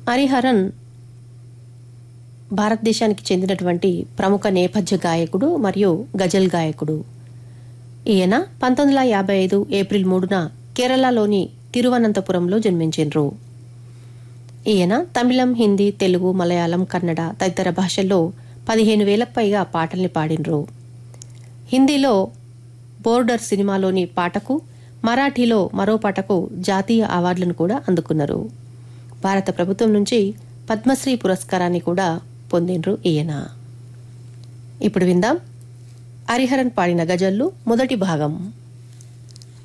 హరిహరన్ భారతదేశానికి చెందినటువంటి ప్రముఖ నేపథ్య గాయకుడు మరియు గజల్ గాయకుడు ఈయన పంతొమ్మిది వందల యాభై ఐదు ఏప్రిల్ మూడున కేరళలోని తిరువనంతపురంలో జన్మించిండ్రు ఈయన తమిళం హిందీ తెలుగు మలయాళం కన్నడ తదితర భాషల్లో పదిహేను వేలకు పైగా పాటల్ని పాడినరు హిందీలో బోర్డర్ సినిమాలోని పాటకు మరాఠీలో మరో పాటకు జాతీయ అవార్డులను కూడా అందుకున్నారు భారత ప్రభుత్వం నుంచి పద్మశ్రీ పురస్కారాన్ని కూడా పొందిండ్రు ఈయన ఇప్పుడు విందాం హరిహరన్ పాడిన గజల్లు మొదటి భాగం